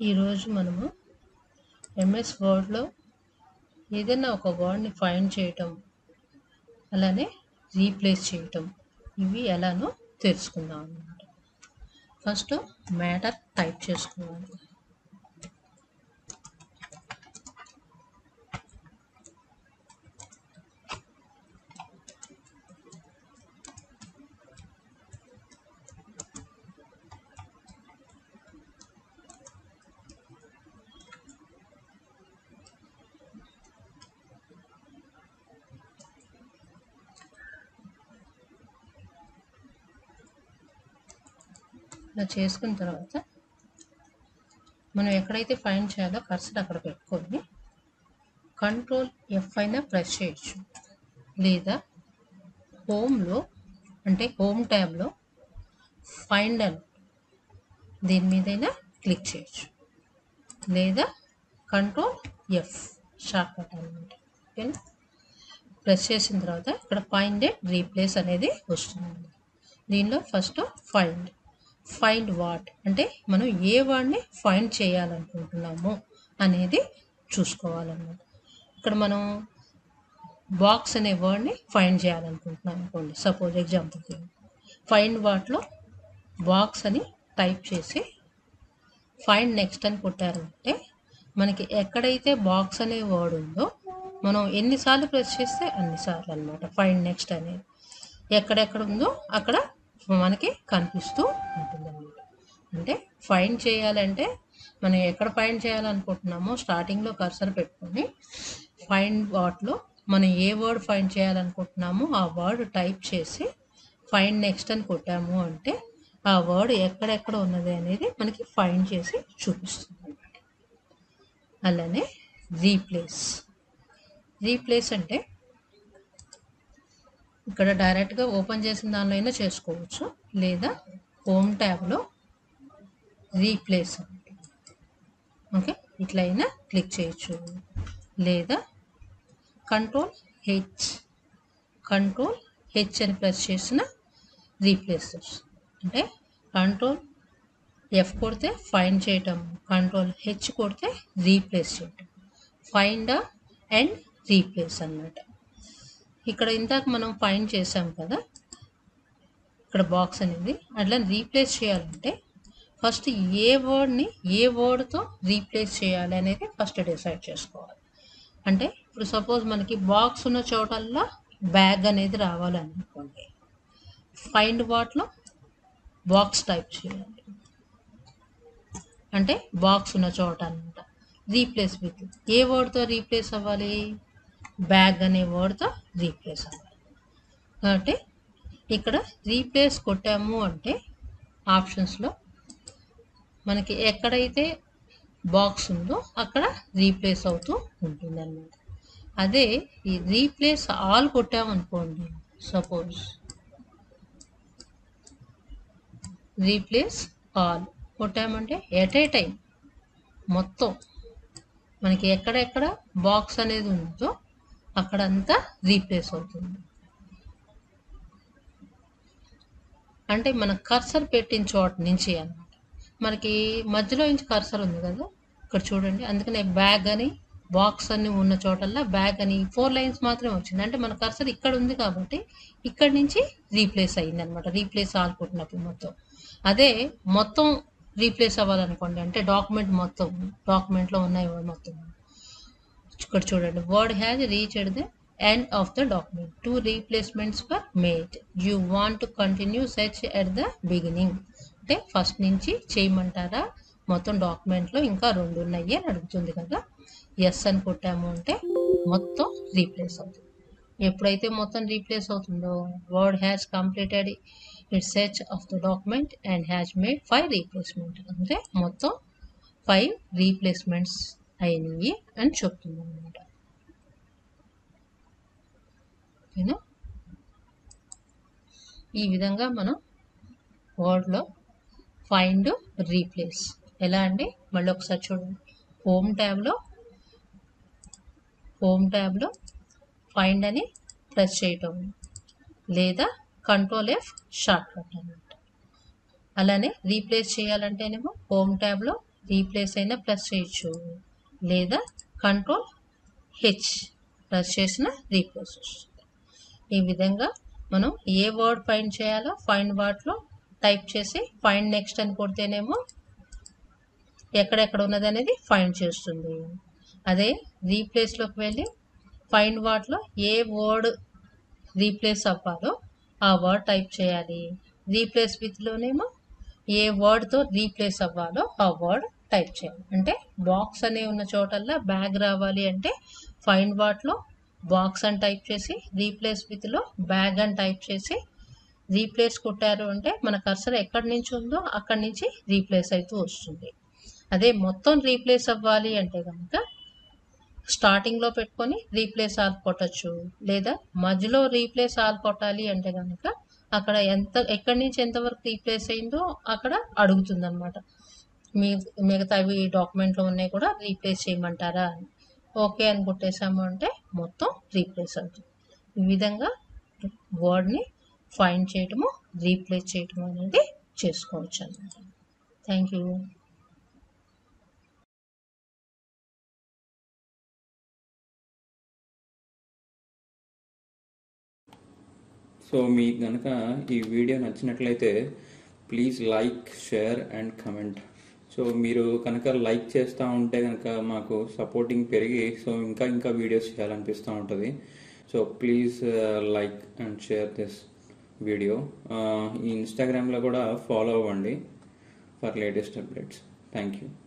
ఈరోజు మనము ఎంఎస్ వర్డ్లో ఏదైనా ఒక వర్డ్ని ఫైండ్ చేయటం అలానే రీప్లేస్ చేయటం ఇవి ఎలానో తెలుసుకుందాం అన్నమాట ఫస్ట్ మ్యాటర్ టైప్ చేసుకోవాలి ఇలా చేసుకున్న తర్వాత మనం ఎక్కడైతే ఫైండ్ చేయాలో కర్సర్ అక్కడ పెట్టుకొని కంట్రోల్ ఎఫ్ అయినా ప్రెస్ చేయొచ్చు లేదా హోమ్లో అంటే హోమ్ ట్యాబ్లో ఫైండ్ అని దీని మీదైనా క్లిక్ చేయొచ్చు లేదా కంట్రోల్ ఎఫ్ షార్ట్ కట్ అనమాట ఓకేనా ప్రెస్ చేసిన తర్వాత ఇక్కడ ఫైండ్ రీప్లేస్ అనేది వస్తుంది దీనిలో ఫస్ట్ ఫైండ్ ఫైండ్ వాట్ అంటే మనం ఏ వర్డ్ని ఫైండ్ చేయాలనుకుంటున్నాము అనేది చూసుకోవాలన్నమాట ఇక్కడ మనం బాక్స్ అనే వర్డ్ని ఫైండ్ చేయాలనుకుంటున్నాం అనుకోండి సపోజ్ ఎగ్జాంపుల్ ఫైండ్ వాట్లో బాక్స్ అని టైప్ చేసి ఫైండ్ నెక్స్ట్ అని కొట్టారంటే మనకి ఎక్కడైతే బాక్స్ అనే వర్డ్ ఉందో మనం ఎన్నిసార్లు ప్రెస్ చేస్తే అన్నిసార్లు అనమాట ఫైండ్ నెక్స్ట్ అనేది ఎక్కడెక్కడ ఉందో అక్కడ మనకి కనిపిస్తూ ఉంటుంది అనమాట అంటే ఫైండ్ చేయాలంటే మనం ఎక్కడ ఫైండ్ చేయాలనుకుంటున్నామో స్టార్టింగ్లో కర్సర్ పెట్టుకొని ఫైండ్ వాట్లో మనం ఏ వర్డ్ ఫైండ్ చేయాలనుకుంటున్నామో ఆ వర్డ్ టైప్ చేసి ఫైండ్ నెక్స్ట్ అని కొట్టాము అంటే ఆ వర్డ్ ఎక్కడెక్కడ ఉన్నది అనేది మనకి ఫైండ్ చేసి చూపిస్తుంది అనమాట అలానే రీప్లేస్ రీప్లేస్ అంటే ఇక్కడ డైరెక్ట్గా ఓపెన్ చేసిన దానిలో అయినా చేసుకోవచ్చు లేదా హోమ్ ట్యాబ్లో రీప్లేస్ ఓకే ఇట్లా అయినా క్లిక్ చేయొచ్చు లేదా కంట్రోల్ హెచ్ కంట్రోల్ హెచ్ అని ప్రెస్ చేసిన రీప్లేస్ అంటే కంట్రోల్ ఎఫ్ కొడితే ఫైండ్ చేయటం కంట్రోల్ హెచ్ కొడితే రీప్లేస్ చేయటం ఫైండ్ అండ్ రీప్లేస్ అన్నమాట ఇక్కడ ఇందాక మనం ఫైండ్ చేసాం కదా ఇక్కడ బాక్స్ అనేది అట్లా రీప్లేస్ చేయాలంటే ఫస్ట్ ఏ వర్డ్ని ఏ వర్డ్తో రీప్లేస్ చేయాలి అనేది ఫస్ట్ డిసైడ్ చేసుకోవాలి అంటే ఇప్పుడు సపోజ్ మనకి బాక్స్ ఉన్న చోటల్లా బ్యాగ్ అనేది రావాలనుకోండి ఫైండ్ వాట్లో బాక్స్ టైప్ చేయాలి అంటే బాక్స్ ఉన్న చోట అనమాట రీప్లేస్ విత్ ఏ వర్డ్తో రీప్లేస్ అవ్వాలి బ్యాగ్ అనే వర్డ్తో రీప్లేస్ అవ్వాలి కాబట్టి ఇక్కడ రీప్లేస్ కొట్టాము అంటే ఆప్షన్స్లో మనకి ఎక్కడైతే బాక్స్ ఉందో అక్కడ రీప్లేస్ అవుతూ ఉంటుంది అనమాట అదే ఈ రీప్లేస్ ఆల్ కొట్టామనుకోండి సపోజ్ రీప్లేస్ ఆల్ కొట్టామంటే ఎట్ ఏ టైం మొత్తం మనకి ఎక్కడెక్కడ బాక్స్ అనేది ఉందో అక్కడంతా రీప్లేస్ అవుతుంది అంటే మన కర్సర్ పెట్టిన చోట నుంచి అన్నమాట మనకి మధ్యలో నుంచి కర్సర్ ఉంది కదా ఇక్కడ చూడండి అందుకనే బ్యాగ్ అని బాక్స్ అని ఉన్న చోటల్లా బ్యాగ్ అని ఫోర్ లైన్స్ మాత్రమే వచ్చింది అంటే మన కర్సర్ ఇక్కడ ఉంది కాబట్టి ఇక్కడ నుంచి రీప్లేస్ అయింది అనమాట రీప్లేస్ ఆలుకుంటున్నప్పుడు మొత్తం అదే మొత్తం రీప్లేస్ అవ్వాలనుకోండి అంటే డాక్యుమెంట్ మొత్తం డాక్యుమెంట్లో ఉన్నాయి మొత్తం ఇక్కడ చూడండి word has reached the end of the document two replacements for made you want to continue search at the beginning అంటే ఫస్ట్ నుంచి చేయమంటారా మొత్తం డాక్యుమెంట్లో ఇంకా రెండు ఉన్నాయి అని అడుగుతుంది కదా ఎస్ అని కొట్టాము అంటే మొత్తం రీప్లేస్ అవుతుంది ఎప్పుడైతే మొత్తం రీప్లేస్ అవుతుందో word has completed it search of the document and has made five replacement అంటే మొత్తం ఫైవ్ రీప్లేస్మెంట్స్ అయినాయి అని చెప్తుంది అనమాట ఓకేనా ఈ విధంగా మనం వర్డ్లో ఫైండ్ రీప్లేస్ ఎలా అండి మళ్ళీ ఒకసారి చూడండి హోమ్ ట్యాబ్లో హోమ్ ట్యాబ్లో ఫైండ్ అని ప్రెస్ చేయటం లేదా కంట్రోల్ ఎఫ్ షార్ట్ కట్ అనమాట అలానే రీప్లేస్ చేయాలంటేనేమో హోమ్ ట్యాబ్లో రీప్లేస్ అయినా ప్రెస్ చేయొచ్చు లేదా కంట్రోల్ హెచ్ ప్రెస్ చేసిన రీప్లేస్ వస్తుంది ఈ విధంగా మనం ఏ వర్డ్ ఫైండ్ చేయాలో ఫైండ్ వర్డ్లో టైప్ చేసి ఫైండ్ నెక్స్ట్ అని కొడితేనేమో ఎక్కడెక్కడ ఉన్నది అనేది ఫైండ్ చేస్తుంది అదే రీప్లేస్లోకి వెళ్ళి ఫైండ్ వాటిలో ఏ వర్డ్ రీప్లేస్ అవ్వాలో ఆ వర్డ్ టైప్ చేయాలి రీప్లేస్ విత్లోనేమో ఏ వర్డ్తో రీప్లేస్ అవ్వాలో ఆ వర్డ్ టైప్ చేయాలి అంటే బాక్స్ అనే ఉన్న చోటల్లా బ్యాగ్ రావాలి అంటే ఫైండ్ వాటిలో బాక్స్ అని టైప్ చేసి రీప్లేస్ విత్లో బ్యాగ్ అని టైప్ చేసి రీప్లేస్ కొట్టారు అంటే మన కర్సర్ ఎక్కడి నుంచి ఉందో అక్కడి నుంచి రీప్లేస్ అవుతూ వస్తుంది అదే మొత్తం రీప్లేస్ అవ్వాలి అంటే కనుక స్టార్టింగ్లో పెట్టుకొని రీప్లేస్ ఆల్ కొట్టచ్చు లేదా మధ్యలో రీప్లేస్ ఆల్ కొట్టాలి అంటే కనుక అక్కడ ఎంత ఎక్కడి నుంచి ఎంతవరకు రీప్లేస్ అయిందో అక్కడ అడుగుతుంది అనమాట మీ మిగతావి డాక్యుమెంట్లో ఉన్నాయి కూడా రీప్లేస్ చేయమంటారా అని ఓకే అని కొట్టేసాము అంటే మొత్తం రీప్లేస్ అవుతుంది ఈ విధంగా వర్డ్ని ఫైండ్ చేయటము రీప్లేస్ చేయటం అనేది చేసుకోవచ్చు అనమాట థ్యాంక్ యూ సో మీకు కనుక ఈ వీడియో నచ్చినట్లయితే please like share and comment so మీరు కనుక లైక్ చేస్తూ ఉంటే కనుక మాకు సపోర్టింగ్ పెరిగి సో ఇంకా ఇంకా వీడియోస్ చేయాలనిపిస్తూ ఉంటుంది so please like and share this video ఈ ఇన్స్టాగ్రామ్లో కూడా ఫాలో అవ్వండి for latest updates thank you